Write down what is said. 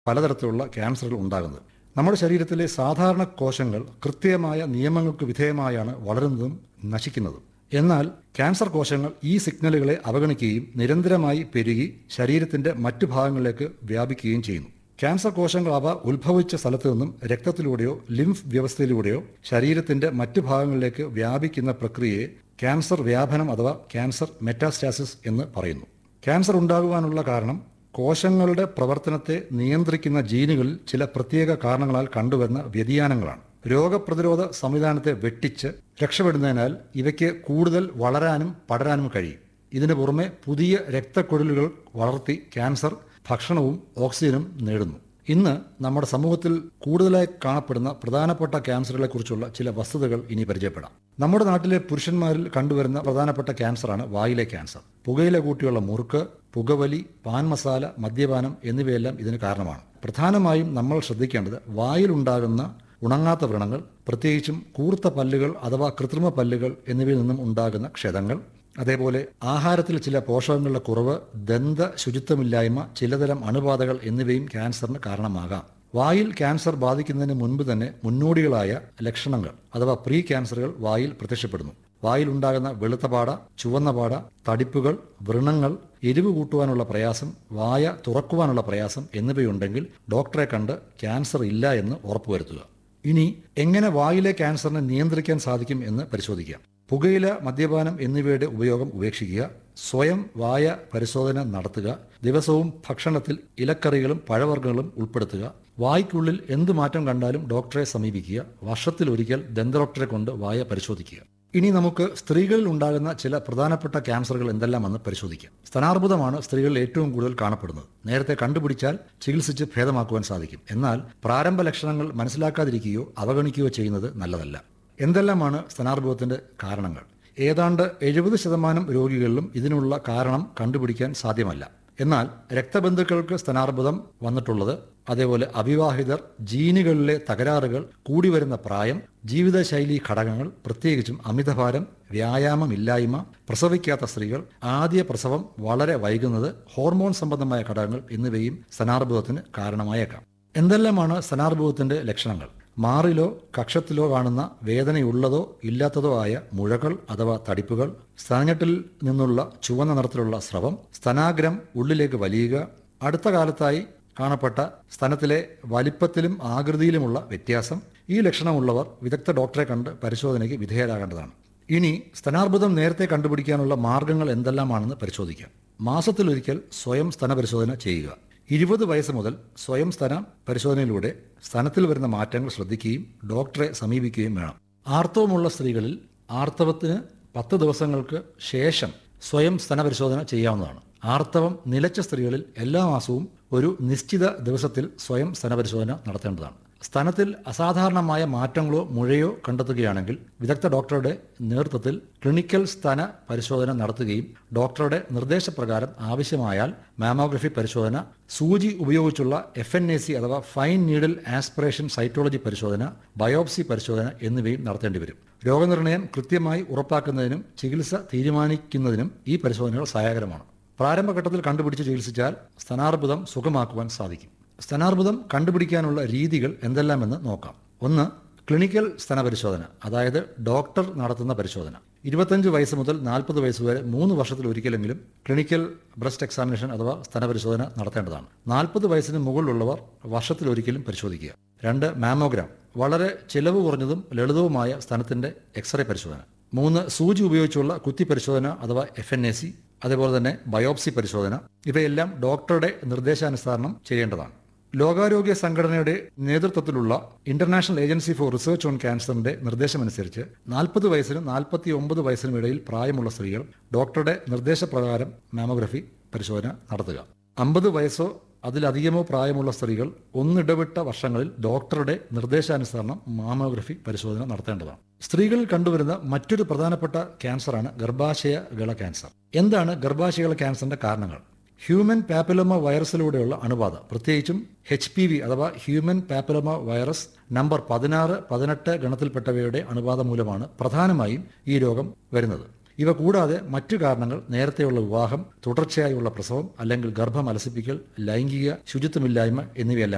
പലതരത്തിലുള്ള ക്യാൻസറുകൾ ഉണ്ടാകുന്നത് നമ്മുടെ ശരീരത്തിലെ സാധാരണ കോശങ്ങൾ കൃത്യമായ നിയമങ്ങൾക്ക് വിധേയമായാണ് വളരുന്നതും നശിക്കുന്നതും എന്നാൽ ക്യാൻസർ കോശങ്ങൾ ഈ സിഗ്നലുകളെ അവഗണിക്കുകയും നിരന്തരമായി പെരുകി ശരീരത്തിന്റെ മറ്റു ഭാഗങ്ങളിലേക്ക് വ്യാപിക്കുകയും ചെയ്യുന്നു ക്യാൻസർ കോശങ്ങൾ അവ ഉത്ഭവിച്ച സ്ഥലത്തു നിന്നും രക്തത്തിലൂടെയോ ലിംഫ് വ്യവസ്ഥയിലൂടെയോ ശരീരത്തിന്റെ മറ്റു ഭാഗങ്ങളിലേക്ക് വ്യാപിക്കുന്ന പ്രക്രിയയെ ക്യാൻസർ വ്യാപനം അഥവാ ക്യാൻസർ മെറ്റാസ്റ്റാസിസ് എന്ന് പറയുന്നു ക്യാൻസർ ഉണ്ടാകുവാനുള്ള കാരണം കോശങ്ങളുടെ പ്രവർത്തനത്തെ നിയന്ത്രിക്കുന്ന ജീനുകളിൽ ചില പ്രത്യേക കാരണങ്ങളാൽ കണ്ടുവരുന്ന വ്യതിയാനങ്ങളാണ് രോഗപ്രതിരോധ സംവിധാനത്തെ വെട്ടിച്ച് രക്ഷപ്പെടുന്നതിനാൽ ഇവയ്ക്ക് കൂടുതൽ വളരാനും പടരാനും കഴിയും ഇതിനു പുറമെ പുതിയ രക്തക്കുഴലുകൾ വളർത്തി ക്യാൻസർ ഭക്ഷണവും ഓക്സിജനും നേടുന്നു ഇന്ന് നമ്മുടെ സമൂഹത്തിൽ കൂടുതലായി കാണപ്പെടുന്ന പ്രധാനപ്പെട്ട ക്യാൻസറുകളെ കുറിച്ചുള്ള ചില വസ്തുതകൾ ഇനി പരിചയപ്പെടാം നമ്മുടെ നാട്ടിലെ പുരുഷന്മാരിൽ കണ്ടുവരുന്ന പ്രധാനപ്പെട്ട ക്യാൻസറാണ് വായിലെ ക്യാൻസർ പുകയില കൂട്ടിയുള്ള മുറുക്ക് പുകവലി പാൻ മസാല മദ്യപാനം എന്നിവയെല്ലാം ഇതിന് കാരണമാണ് പ്രധാനമായും നമ്മൾ ശ്രദ്ധിക്കേണ്ടത് വായിലുണ്ടാകുന്ന ഉണങ്ങാത്ത വ്രണങ്ങൾ പ്രത്യേകിച്ചും കൂർത്ത പല്ലുകൾ അഥവാ കൃത്രിമ പല്ലുകൾ എന്നിവയിൽ നിന്നും ഉണ്ടാകുന്ന ക്ഷതങ്ങൾ അതേപോലെ ആഹാരത്തിൽ ചില പോഷകങ്ങളുടെ കുറവ് ദന്ത ശുചിത്വമില്ലായ്മ ചിലതരം അണുബാധകൾ എന്നിവയും ക്യാൻസറിന് കാരണമാകാം വായിൽ ക്യാൻസർ ബാധിക്കുന്നതിന് മുൻപ് തന്നെ മുന്നോടികളായ ലക്ഷണങ്ങൾ അഥവാ പ്രീ ക്യാൻസറുകൾ വായിൽ പ്രത്യക്ഷപ്പെടുന്നു വായിൽ ഉണ്ടാകുന്ന വെളുത്ത പാട ചുവന്ന പാട തടിപ്പുകൾ വ്രണങ്ങൾ എരിവ് കൂട്ടുവാനുള്ള പ്രയാസം വായ തുറക്കുവാനുള്ള പ്രയാസം എന്നിവയുണ്ടെങ്കിൽ ഡോക്ടറെ കണ്ട് ക്യാൻസർ ഇല്ല എന്ന് ഉറപ്പുവരുത്തുക ഇനി എങ്ങനെ വായിലെ ക്യാൻസറിനെ നിയന്ത്രിക്കാൻ സാധിക്കും എന്ന് പരിശോധിക്കാം പുകയില മദ്യപാനം എന്നിവയുടെ ഉപയോഗം ഉപേക്ഷിക്കുക സ്വയം വായ പരിശോധന നടത്തുക ദിവസവും ഭക്ഷണത്തിൽ ഇലക്കറികളും പഴവർഗ്ഗങ്ങളും ഉൾപ്പെടുത്തുക വായ്ക്കുള്ളിൽ എന്ത് മാറ്റം കണ്ടാലും ഡോക്ടറെ സമീപിക്കുക വർഷത്തിൽ ഒരിക്കൽ ദന്തഡോക്ടറെ കൊണ്ട് വായ പരിശോധിക്കുക ഇനി നമുക്ക് സ്ത്രീകളിൽ ഉണ്ടാകുന്ന ചില പ്രധാനപ്പെട്ട ക്യാൻസറുകൾ എന്തെല്ലാമെന്ന് പരിശോധിക്കാം സ്തനാർബുദമാണ് സ്ത്രീകളിൽ ഏറ്റവും കൂടുതൽ കാണപ്പെടുന്നത് നേരത്തെ കണ്ടുപിടിച്ചാൽ ചികിത്സിച്ച് ഭേദമാക്കുവാൻ സാധിക്കും എന്നാൽ പ്രാരംഭ ലക്ഷണങ്ങൾ മനസ്സിലാക്കാതിരിക്കുകയോ അവഗണിക്കുകയോ ചെയ്യുന്നത് നല്ലതല്ല എന്തെല്ലാമാണ് സ്തനാർബുദത്തിന്റെ കാരണങ്ങൾ ഏതാണ്ട് എഴുപത് ശതമാനം രോഗികളിലും ഇതിനുള്ള കാരണം കണ്ടുപിടിക്കാൻ സാധ്യമല്ല എന്നാൽ രക്തബന്ധുക്കൾക്ക് സ്തനാർബുദം വന്നിട്ടുള്ളത് അതേപോലെ അവിവാഹിതർ ജീനുകളിലെ തകരാറുകൾ കൂടിവരുന്ന പ്രായം ജീവിതശൈലി ഘടകങ്ങൾ പ്രത്യേകിച്ചും അമിതഭാരം വ്യായാമമില്ലായ്മ പ്രസവിക്കാത്ത സ്ത്രീകൾ ആദ്യ പ്രസവം വളരെ വൈകുന്നത് ഹോർമോൺ സംബന്ധമായ ഘടകങ്ങൾ എന്നിവയും സ്തനാർബുദത്തിന് കാരണമായേക്കാം എന്തെല്ലാമാണ് സ്തനാർബുദത്തിന്റെ ലക്ഷണങ്ങൾ മാറിലോ കക്ഷത്തിലോ കാണുന്ന വേദനയുള്ളതോ ഇല്ലാത്തതോ ആയ മുഴകൾ അഥവാ തടിപ്പുകൾ സ്തനഞ്ഞെട്ടിൽ നിന്നുള്ള ചുവന്ന നിറത്തിലുള്ള സ്രവം സ്തനാഗ്രം ഉള്ളിലേക്ക് വലിയുക അടുത്ത കാലത്തായി കാണപ്പെട്ട സ്തനത്തിലെ വലിപ്പത്തിലും ആകൃതിയിലുമുള്ള വ്യത്യാസം ഈ ലക്ഷണമുള്ളവർ വിദഗ്ധ ഡോക്ടറെ കണ്ട് പരിശോധനയ്ക്ക് വിധേയരാകേണ്ടതാണ് ഇനി സ്തനാർബുദം നേരത്തെ കണ്ടുപിടിക്കാനുള്ള മാർഗങ്ങൾ എന്തെല്ലാമാണെന്ന് പരിശോധിക്കാം മാസത്തിലൊരിക്കൽ സ്വയം സ്തന പരിശോധന ചെയ്യുക ഇരുപത് വയസ്സ് മുതൽ സ്വയം സ്തന പരിശോധനയിലൂടെ സ്തനത്തിൽ വരുന്ന മാറ്റങ്ങൾ ശ്രദ്ധിക്കുകയും ഡോക്ടറെ സമീപിക്കുകയും വേണം ആർത്തവമുള്ള സ്ത്രീകളിൽ ആർത്തവത്തിന് പത്ത് ദിവസങ്ങൾക്ക് ശേഷം സ്വയം സ്തന പരിശോധന ചെയ്യാവുന്നതാണ് ആർത്തവം നിലച്ച സ്ത്രീകളിൽ എല്ലാ മാസവും ഒരു നിശ്ചിത ദിവസത്തിൽ സ്വയം സ്തന പരിശോധന നടത്തേണ്ടതാണ് സ്തനത്തിൽ അസാധാരണമായ മാറ്റങ്ങളോ മുഴയോ കണ്ടെത്തുകയാണെങ്കിൽ വിദഗ്ധ ഡോക്ടറുടെ നേതൃത്വത്തിൽ ക്ലിനിക്കൽ സ്തന പരിശോധന നടത്തുകയും ഡോക്ടറുടെ നിർദ്ദേശപ്രകാരം ആവശ്യമായാൽ മാമോഗ്രഫി പരിശോധന സൂചി ഉപയോഗിച്ചുള്ള എഫ് എൻ എ സി അഥവാ ഫൈൻ നീഡിൽ ആസ്പിറേഷൻ സൈറ്റോളജി പരിശോധന ബയോപ്സി പരിശോധന എന്നിവയും നടത്തേണ്ടി വരും രോഗനിർണയം കൃത്യമായി ഉറപ്പാക്കുന്നതിനും ചികിത്സ തീരുമാനിക്കുന്നതിനും ഈ പരിശോധനകൾ സഹായകരമാണ് പ്രാരംഭഘട്ടത്തിൽ കണ്ടുപിടിച്ച് ചികിത്സിച്ചാൽ സ്തനാർബുദം സുഖമാക്കുവാൻ സാധിക്കും സ്തനാർബുദം കണ്ടുപിടിക്കാനുള്ള രീതികൾ എന്തെല്ലാമെന്ന് നോക്കാം ഒന്ന് ക്ലിനിക്കൽ സ്തന പരിശോധന അതായത് ഡോക്ടർ നടത്തുന്ന പരിശോധന ഇരുപത്തഞ്ച് വയസ്സ് മുതൽ നാൽപ്പത് വയസ്സ് വരെ മൂന്ന് വർഷത്തിൽ ഒരിക്കലെങ്കിലും ക്ലിനിക്കൽ ബ്രസ്റ്റ് എക്സാമിനേഷൻ അഥവാ സ്തന പരിശോധന നടത്തേണ്ടതാണ് നാൽപ്പത് വയസ്സിന് മുകളിലുള്ളവർ വർഷത്തിൽ ഒരിക്കലും പരിശോധിക്കുക രണ്ട് മാമോഗ്രാം വളരെ ചിലവ് കുറഞ്ഞതും ലളിതവുമായ സ്തനത്തിന്റെ എക്സ്റേ പരിശോധന മൂന്ന് സൂചി ഉപയോഗിച്ചുള്ള കുത്തി പരിശോധന അഥവാ എഫ് എൻ എ സി അതേപോലെ തന്നെ ബയോപ്സി പരിശോധന ഇവയെല്ലാം ഡോക്ടറുടെ നിർദ്ദേശാനുസരണം ചെയ്യേണ്ടതാണ് ലോകാരോഗ്യ സംഘടനയുടെ നേതൃത്വത്തിലുള്ള international agency for research on ക്യാൻസറിന്റെ നിർദ്ദേശമനുസരിച്ച് നാൽപ്പത് വയസ്സിനും നാൽപ്പത്തി ഒമ്പത് വയസ്സിനും ഇടയിൽ പ്രായമുള്ള സ്ത്രീകൾ ഡോക്ടറുടെ നിർദ്ദേശപ്രകാരം മാമോഗ്രഫി പരിശോധന നടത്തുക അമ്പത് വയസ്സോ അതിലധികമോ പ്രായമുള്ള സ്ത്രീകൾ ഒന്നിടവിട്ട വർഷങ്ങളിൽ ഡോക്ടറുടെ നിർദ്ദേശാനുസരണം മാമോഗ്രഫി പരിശോധന നടത്തേണ്ടതാണ് സ്ത്രീകളിൽ കണ്ടുവരുന്ന മറ്റൊരു പ്രധാനപ്പെട്ട ക്യാൻസറാണ് ഗർഭാശയ ഗള ക്യാൻസർ എന്താണ് ഗർഭാശയകള ക്യാൻസറിന്റെ കാരണങ്ങൾ ഹ്യൂമൻ പാപ്പിലോമ വൈറസിലൂടെയുള്ള അണുബാധ പ്രത്യേകിച്ചും എച്ച് പി വി അഥവാ ഹ്യൂമൻ പാപ്പിലോമ വൈറസ് നമ്പർ പതിനാറ് പതിനെട്ട് ഗണത്തിൽപ്പെട്ടവയുടെ അണുബാധ മൂലമാണ് പ്രധാനമായും ഈ രോഗം വരുന്നത് ഇവ കൂടാതെ മറ്റു കാരണങ്ങൾ നേരത്തെയുള്ള വിവാഹം തുടർച്ചയായുള്ള പ്രസവം അല്ലെങ്കിൽ ഗർഭം അലസിപ്പിക്കൽ ലൈംഗിക ശുചിത്വമില്ലായ്മ എന്നിവയെല്ലാം